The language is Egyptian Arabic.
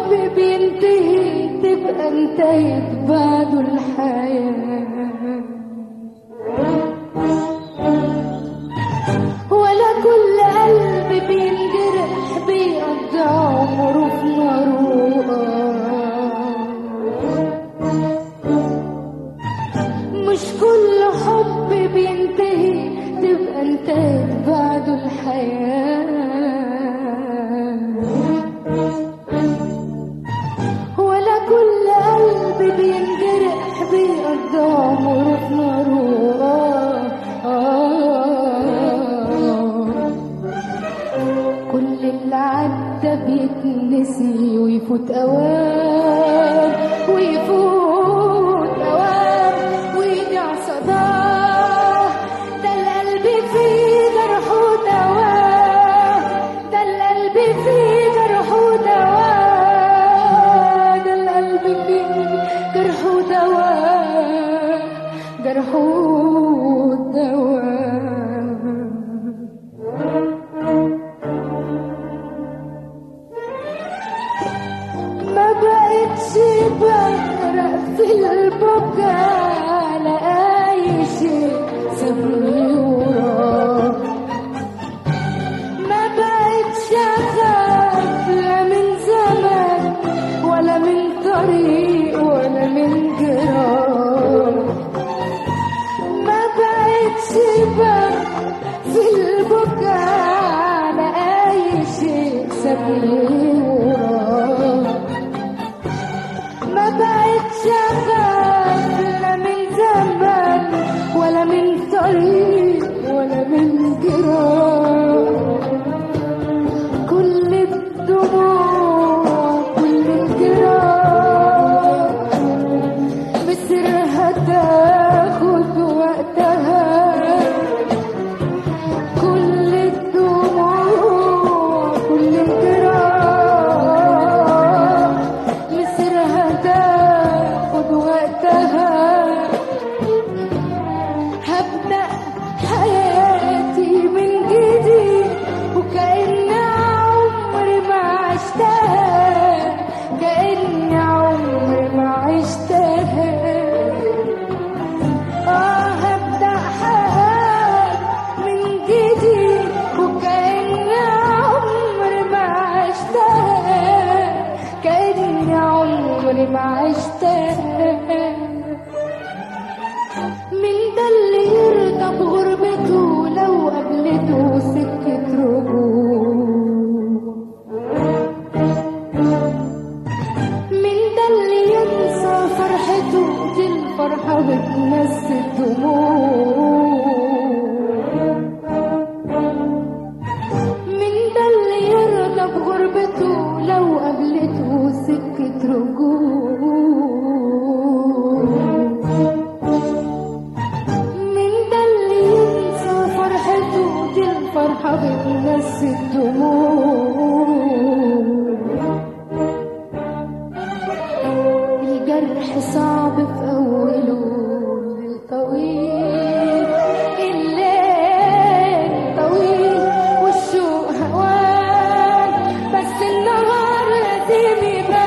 حب بينتهي تبقى انتهت بعده الحياة ولا كل قلب بينجرح بيقضي عمره في نار مش كل حب بينتهي تبقى انتهت بعده الحياة ولا كل قلب بينجرح بيقضي عمره في نار كل اللي عدى بيتنسي ويفوت اوام ويفوت اوام ويضيع صداه ده القلب فيه جرح ودواه ده القلب فيه جرح ودواه ده القلب فيه جرح ودواه جرح ودواه ما بقتش بغرق في البكاء على اي شيء سابني وراه ما بقتش اخاف لا من زمان ولا من طريق ولا من جراح ما بقتش بغرق في البكاء على اي شيء سابني وراه ما بقتش اخاف لا من زمان ولا من طريق ولا من جراح كل الدموع كل الجراح بسرها تاخد وقتها كل الدموع كل الجراح مصرها تاخد وقتها هبدأ حياتي من جديد وكأن عمري ما عشتها كأن عمري ما عشتها آه هبدأ حياتي من جديد وكأن عمري ما عشتها كأن عمري ما عشتها من ده اللي يرضى بغربته لو قابلته سكة رجوع من ده اللي ينسى فرحته دي الفرحة بتنسي الدموع من ده اللي يرضى بغربته لو قابلته سكة رجوع من ده اللي ينسى فرحته دي الفرحة بتنسي الدموع الجرح صعب في أوله الليل طويل الليل طويل والشوق هوان بس النهار لازم يبان